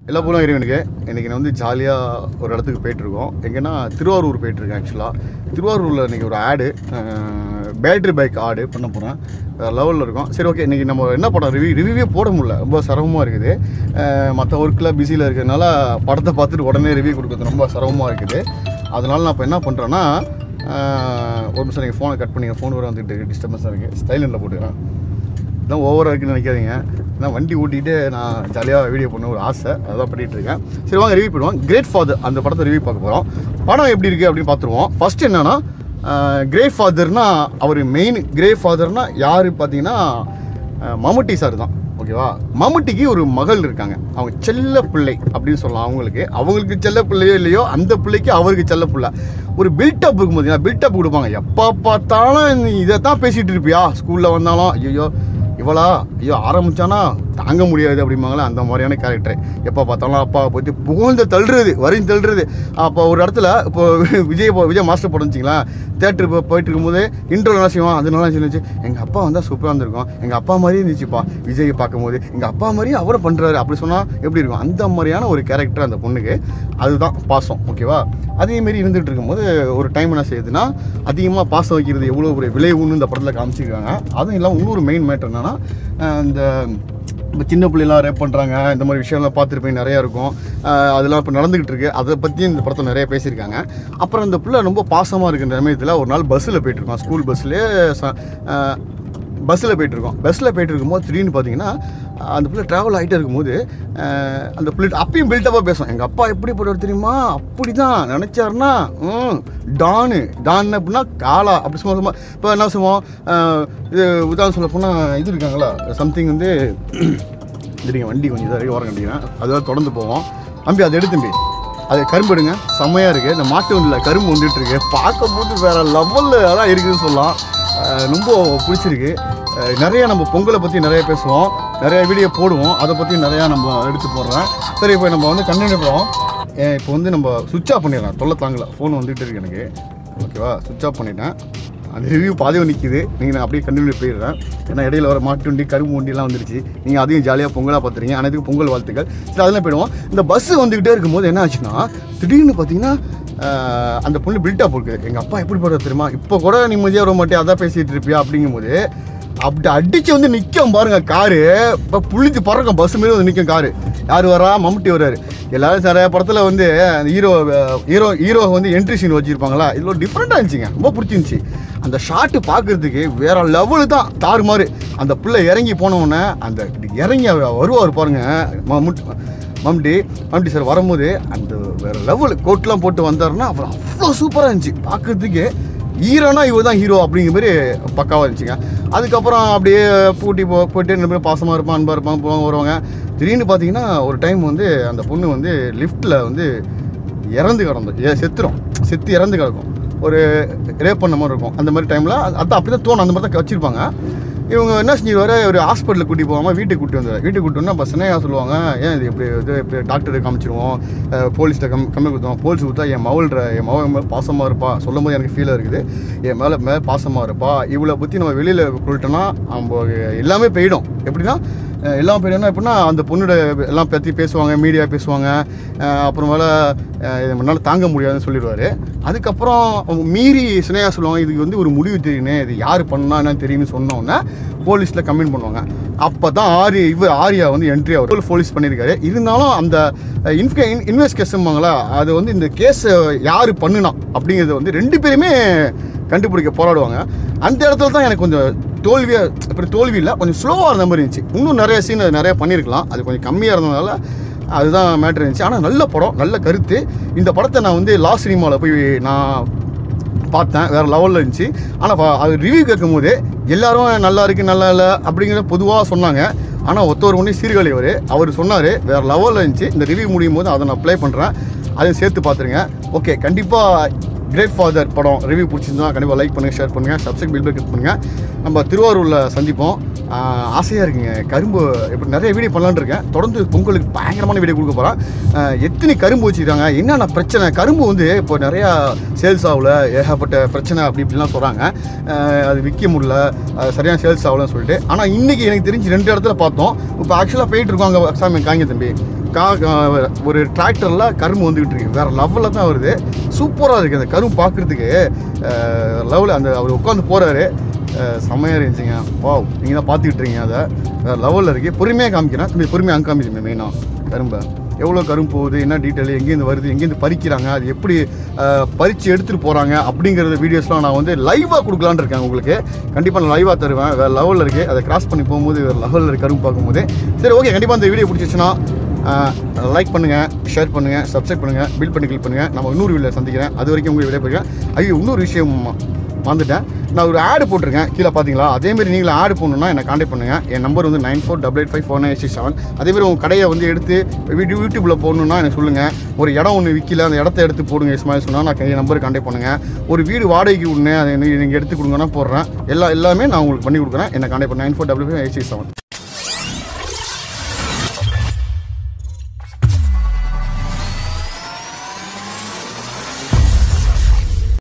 எல்லா பூலும் இறைவனுக்கு இன்றைக்கி நான் வந்து ஜாலியாக ஒரு இடத்துக்கு போயிட்டுருக்கோம் எங்கன்னா திருவாரூர் போயிட்டுருக்கேன் ஆக்சுவலாக திருவாரூரில் இன்றைக்கி ஒரு ஆடு பேட்ரி பைக் ஆடு பண்ண போகிறேன் லெவலில் இருக்கும் சரி ஓகே இன்றைக்கி நம்ம என்ன படம் ரிவ்யூ ரிவ்யூவே போட முடியல ரொம்ப சிரமமாக இருக்குது மற்ற ஒர்க்கில் பிஸியில் இருக்கிறதுனால படத்தை பார்த்துட்டு உடனே ரிவ்யூ கொடுக்குறது ரொம்ப சிரமமாக இருக்குது அதனால நான் இப்போ என்ன பண்ணுறேன்னா ஒரு நிமிஷம் நீங்கள் ஃபோனை கட் பண்ணி ஃபோன் வர வந்துட்டு டிஸ்டர்பன்ஸாக இருக்குது ஸ்டைலண்டில் போட்டுக்கிறேன் இதான் ஓவராக இருக்குன்னு நினைக்காதீங்க ஏன்னா வண்டி ஓட்டிகிட்டு நான் ஜாலியாக வீடியோ பண்ண ஒரு ஆசை அதான் பண்ணிகிட்டு இருக்கேன் சரி வாங்க ரிவ்யூ பண்ணுவோம் கிரேட் ஃபாதர் அந்த படத்தை ரிவ்யூ பார்க்க போகிறோம் படம் எப்படி இருக்குது அப்படின்னு பார்த்துருவோம் ஃபர்ஸ்ட் என்னன்னா கிரேட் ஃபாதர்னா அவர் மெயின் கிரே ஃபாதர்னா யார் பார்த்தீங்கன்னா அஹ், மம்முட்டி சார் தான் ஓகேவா மம்முட்டிக்கு ஒரு மகள் இருக்காங்க அவங்க செல்ல பிள்ளை அப்படின்னு சொல்லலாம் அவங்களுக்கு அவங்களுக்கு செல்ல பிள்ளையோ இல்லையோ அந்த பிள்ளைக்கு அவருக்கு செல்ல பிள்ளை ஒரு பில்டப் இருக்கும் பார்த்தீங்கன்னா பில்டப் கொடுப்பாங்க எப்போ பார்த்தாலும் நீ இதை தான் பேசிகிட்டு இருப்பியா ஸ்கூலில் வந்தாலும் ஐயோ இவளா ஐயோ ஆரம்பிச்சானா தாங்க முடியாது அப்படிம்பாங்களே அந்த மாதிரியான கேரக்டர் எப்போ பார்த்தாலும் அப்பா போயிட்டு புகழ்ந்து தள்ளுறது வரையும் தள்ளுறது அப்போ ஒரு இடத்துல இப்போ விஜய் போ- விஜய் மாஸ்டர் படம் வச்சிங்களா தேட்டர் இப்போ போயிட்டு இருக்கும்போது இன்ட்ரோல் என்ன செய்வோம் அது நல்லா இருந்துச்சு எங்கள் அப்பா வந்தால் சூப்பராக இருந்திருக்கும் எங்கள் அப்பா மாதிரியே இருந்துச்சுப்பா விஜயை பார்க்கும்போது எங்கள் அப்பா மாதிரியே அவரை பண்ணுறாரு அப்படி சொன்னால் எப்படி இருக்கும் அந்த மாதிரியான ஒரு கேரக்டர் அந்த பொண்ணுக்கு அதுதான் பாசம் ஓகேவா அதேமாரி இருந்துகிட்டு இருக்கும்போது ஒரு டைம் என்ன செய்யுதுன்னா அதிகமாக பாசம் வைக்கிறது எவ்வளோ ஒரு விளைவுன்னு இந்த படத்தில் காமிச்சிருக்காங்க அதுவும் இல்லாமல் இன்னொரு மெயின் மேட்டர் என்னன்னா அஹ் இந்த இப்போ சின்ன பிள்ளைலாம் ரேப் பண்ணுறாங்க இந்த மாதிரி விஷயம்லாம் பார்த்துருப்பேன் நிறையா இருக்கும் அஹ் அதெல்லாம் இப்போ நடந்துக்கிட்டு இருக்கு அதை பற்றி இந்த படத்தில் நிறைய பேசியிருக்காங்க அப்புறம் இந்த பிள்ளை ரொம்ப பாசமாக இருக்கிற சமயத்தில் ஒரு நாள் பஸ்ஸில் போயிட்டுருக்கோம் ஸ்கூல் பஸ்லேயே பஸ்ஸில் போயிட்டுருக்கோம் பஸ்ஸில் போயிட்டு இருக்கும்போது திடீர்னு பார்த்தீங்கன்னா அந்த பிள்ளை ட்ராவல் ஆகிட்டே இருக்கும்போது அஹ், அந்த பிள்ளை அப்பயும் பில்டப்பாக பேசும் எங்கள் அப்பா எப்படி போடுவார் தெரியுமா அப்படி தான் நினச்சாருன்னா ம் டானு டான் அப்படின்னா காலா அப்படி சும்மா சும்மா இப்போ என்ன சொல்லுவோம் அஹ், இது உதாரணம் சொல்ல போனால் இது இருக்காங்களா சம்திங் வந்து சரிங்க வண்டி கொஞ்சம் இதாக ஓரம் கண்டிக்கிறேன் அதெல்லாம் தொடர்ந்து போவோம் தம்பி அதை எடுத்தும்பி அது கரும்பு எடுங்க செம்மையாக இருக்குது இந்த மாட்டு வண்டியில் கரும்பு வந்துட்டு இருக்கு பார்க்கும்போது வேற லெவலில் அதான் இருக்குதுன்னு சொல்லலாம் அஹ் ரொம்ப பிடிச்சிருக்கு அஹ் நிறைய நம்ம பொங்கலை பற்றி நிறைய பேசுவோம் நிறைய வீடியோ போடுவோம் அதை பற்றி நிறையா நம்ம எடுத்து போடுறேன் சரி இப்போ நம்ம வந்து கண்டினியூ பண்ணுவோம் இப்போ வந்து நம்ம சுவிட்ச் ஆஃப் பண்ணிடலாம் தொல்லை தாங்கல ஃபோன் வந்துட்டு இருக்கு எனக்கு ஓகேவா சுவிட்ச் ஆஃப் பண்ணிட்டேன் அந்த ரிவ்யூ பாதையும் நிற்கிது நீங்கள் நான் அப்படியே கண்டினியூ போயிடுறேன் ஏன்னா இடையில வர மாட்டு வண்டி கரும்பு வண்டிலாம் வந்துருச்சு நீங்கள் அதையும் ஜாலியாக பொங்கலாக பார்த்துறீங்க அனைத்துக்கும் பொங்கல் வாழ்த்துக்கள் சரி அதெல்லாம் போயிடுவோம் இந்த பஸ்ஸு வந்துக்கிட்டே இருக்கும்போது என்ன ஆச்சுன்னா திடீர்னு பார்த்தீங்கன்னா ஆஹ், அந்த பொண்ணு பில்டப் இருக்குது எங்கள் அப்பா எப்படி போடுறது தெரியுமா இப்போ கூட நிம்மதியாக வர மாட்டே அதான் பேசிகிட்டு இருப்பியா அப்படிங்கும்போது அப்படி அடிச்சு வந்து நிற்கும் பாருங்க காரு இப்போ புளிச்சு பறக்கும் பஸ் மாரி வந்து நிற்கும் காரு யார் வரா மம்முட்டி வர்றாரு எல்லாரும் நிறைய படத்தில் வந்து அந்த ஹீரோ ஹீரோ ஹீரோ வந்து என்ட்ரி சீன் வச்சுருப்பாங்களா இதில் ஒரு டிஃப்ரெண்ட்டாக இருந்துச்சுங்க ரொம்ப பிடிச்சிருந்துச்சி அந்த ஷாட்டு பார்க்கறதுக்கு வேற லெவலு தான் தாறுமாறு அந்த பிள்ளை இறங்கி போனவுடனே அந்த இறங்கி அவர் வருவார் பாருங்க மம்முட்டி மம்டி மம்டி சார் வரும்போது அந்த வேற லெவல் கோட்லாம் போட்டு வந்தாருன்னா அப்புறம் அவ்வளோ சூப்பராக இருந்துச்சு பார்க்கறதுக்கு ஹீரோனா இவர் தான் ஹீரோ அப்படிங்கிற மாதிரி பக்காவாக இருந்துச்சுங்க அதுக்கப்புறம் அப்படியே பூட்டி போ போயிட்டு ரெண்டு பேரும் பாசமாக இருப்பான் அன்பாக இருப்பான் போவாங்க வருவாங்க திடீர்னு பார்த்தீங்கன்னா ஒரு டைம் வந்து அந்த பொண்ணு வந்து லிஃப்ட்டில் வந்து இறந்து கிடந்தோம் ஏ செத்துரும் செத்து இறந்து கிடக்கும் ஒரு ரேப் பண்ண மாதிரி இருக்கும் அந்த மாதிரி டைமில் அதான் அப்படி தான் தோணும் அந்த மாதிரி தான் வச்சுருப்பாங்க இவங்க என்ன செஞ்சிருவாரு ஒரு ஹாஸ்பிட்டலுக்கு கூட்டி போகாமல் வீட்டுக்கு கூட்டி வந்தார் வீட்டுக்கு கூட்டி வந்தால் பஸ் என்ன சொல்லுவாங்க ஏன் இது இப்படி இது இப்படி டாக்டரை காமிச்சிருவோம் போலீஸ்கிட்ட கம் கம்மி கொடுத்தோம் போலீஸ் கொடுத்தா என் மவள்ற என் மவன் மேலே பாசமாக இருப்பா சொல்லும் போது எனக்கு ஃபீலாக இருக்குது என் மேலே மேலே பாசமாக இருப்பா இவளை பற்றி நம்ம வெளியில் சொல்லிட்டோன்னா நம்ம எல்லாமே போயிடும் எப்படின்னா அஹ் எல்லாம் பேர் என்ன எப்படின்னா அந்த பொண்ணோட எல்லாம் பற்றி பேசுவாங்க மீடியா பேசுவாங்க அஹ் அப்புறமேல அஹ் இது என்னால் தாங்க முடியாதுன்னு சொல்லிடுவார் அதுக்கப்புறம் அவங்க மீறி சினையா சொல்லுவாங்க இதுக்கு வந்து ஒரு முடிவு தெரியணும் இது யார் பண்ணா என்னன்னு தெரியும்னு சொன்னோன்னே போலீஸில் கம்ப்ளைண்ட் பண்ணுவாங்க அப்போ தான் ஆரி இவர் ஆரியா வந்து என்ட்ரி அவர் போலீஸ் பண்ணியிருக்காரு இருந்தாலும் அந்த இன்ஃபே இன்வெஸ்டிகேஷன்பாங்களா அது வந்து இந்த கேஸ் யார் பண்ணுனா அப்படிங்கிறது வந்து ரெண்டு பேருமே கண்டுபிடிக்க போராடுவாங்க அந்த இடத்துல தான் எனக்கு கொஞ்சம் தோல்வியாக இப்படி தோல்வி இல்லை கொஞ்சம் ஸ்லோவாக இருந்த மாதிரி இருந்துச்சு இன்னும் நிறைய சீன் நிறைய பண்ணியிருக்கலாம் அது கொஞ்சம் கம்மியாக இருந்ததுனால அதுதான் மேட்ரு இருந்துச்சு ஆனால் நல்ல படம் நல்ல கருத்து இந்த படத்தை நான் வந்து லா சினிமாவில் போய் நான் பார்த்தேன் வேறு லெவலில் இருந்துச்சு ஆனால் அது ரிவ்யூ கேட்கும்போது எல்லாரும் நல்லா இருக்கு நல்லா இல்லை அப்படிங்கிற பொதுவாக சொன்னாங்க ஆனால் ஒருத்தவர் ஒன்றே சீர்காழி அவர் அவர் சொன்னார் வேறு லெவலில் இருந்துச்சு இந்த ரிவ்யூ முடியும் போது அதை நான் அப்ளை பண்ணுறேன் அதையும் சேர்த்து பார்த்துருங்க ஓகே கண்டிப்பாக கிரேட் ஃபாதர் படம் ரிவ்யூ பிடிச்சிருந்தா கண்டிப்பாக லைக் பண்ணுங்கள் ஷேர் பண்ணுங்கள் சப்ஸ்கிரைப் பில் கிளிக் பண்ணுங்கள் நம்ம திருவாரூரில் சந்திப்போம் ஆஹ் ஆசையாக இருக்குங்க கரும்பு இப்போ நிறைய வீடியோ பண்ணலான்னு இருக்கேன் தொடர்ந்து பொங்கலுக்கு பயங்கரமான வீடியோ கொடுக்க போகிறேன் எத்தனை கரும்பு வச்சுருக்காங்க என்னென்ன பிரச்சனை கரும்பு வந்து இப்போ நிறையா சேல்ஸ் ஆகல ஏகப்பட்ட பிரச்சனை அப்படி இப்படிலாம் சொல்கிறாங்க அது விற்க முடியல அது சரியான சேல்ஸ் ஆகலன்னு சொல்லிட்டு ஆனால் இன்றைக்கி எனக்கு தெரிஞ்சு ரெண்டு இடத்துல பார்த்தோம் இப்போ ஆக்சுவலாக போயிட்டு இருக்கோம் அங்கே சாமி காங்க தம்பி கா கா- ஒரு டிராக்டரில் கரும்பு வந்துக்கிட்டு இருக்கு வேறு லெவலில் தான் வருது சூப்பராக இருக்குது அந்த கரும்பு பார்க்குறதுக்கு லெவலில் அந்த அவர் உட்காந்து போகிறாரு செம்மையாக இருந்துச்சுங்க வாவ் நீங்கள் தான் பார்த்துக்கிட்டு இருக்கீங்க அதை வேறு லெவலில் இருக்குது பொறுமையாக காமிக்கிறேன் கொஞ்சம் பொறுமையாக அங்கே காமிச்சுங்க மெயினாக கரும்பை எவ்வளோ கரும்பு போகுது என்ன டீட்டெயில் எங்கேருந்து வருது எங்கேருந்து பறிக்கிறாங்க அது எப்படி அஹ், பறித்து எடுத்துகிட்டு போகிறாங்க அப்படிங்கிறத வீடியோஸ்லாம் நான் வந்து லைவாக கொடுக்கலான்னு இருக்கேன் உங்களுக்கு கண்டிப்பாக நான் லைவாக தருவேன் வேறு லெவலில் இருக்குது அதை கிராஸ் பண்ணி போகும்போது வேறு லெவலில் இருக்க கரும்பு பார்க்கும்போது சரி ஓகே கண்டிப்பாக இந்த வீடியோ பிடிச்சிச்சுன்னா லைக் பண்ணுங்கள் ஷேர் பண்ணுங்கள் சப்ஸ்கிரைப் பண்ணுங்கள் பில் பண்ணி கிளிக் பண்ணுங்கள் நம்ம இன்னொரு வீடியோ சந்திக்கிறேன் அது வரைக்கும் உங்களுக்கு விடைய போயிருக்கேன் ஐயோ இன்னொரு விஷயம் வந்துட்டேன் நான் ஒரு ஆடு போட்டிருக்கேன் கீழே பார்த்தீங்களா அதேமாரி நீங்களும் ஆடு போடணுன்னா என்னை காண்டாக்ட் பண்ணுங்கள் என் நம்பர் வந்து nine four double eight five four nine six seven அதேமாதிரி உங்கள் கடையை வந்து எடுத்து வீடியோ யூடியூப்பில் போடணுன்னா எனக்கு சொல்லுங்கள் ஒரு இடம் ஒன்று விற்கல அந்த இடத்த எடுத்து போடுங்க இஸ்மாயில் சொன்னால் நான் என் நம்பருக்கு காண்டாக்ட் பண்ணுங்கள் ஒரு வீடு வாடகைக்கு விடுங்க அதை நீங்கள் எடுத்து கொடுங்கன்னா போடுறேன் எல்லா எல்லாமே நான் உங்களுக்கு பண்ணி கொடுக்குறேன் என்னை காண்டாக்ட் பண்ண nine four double five eight six seven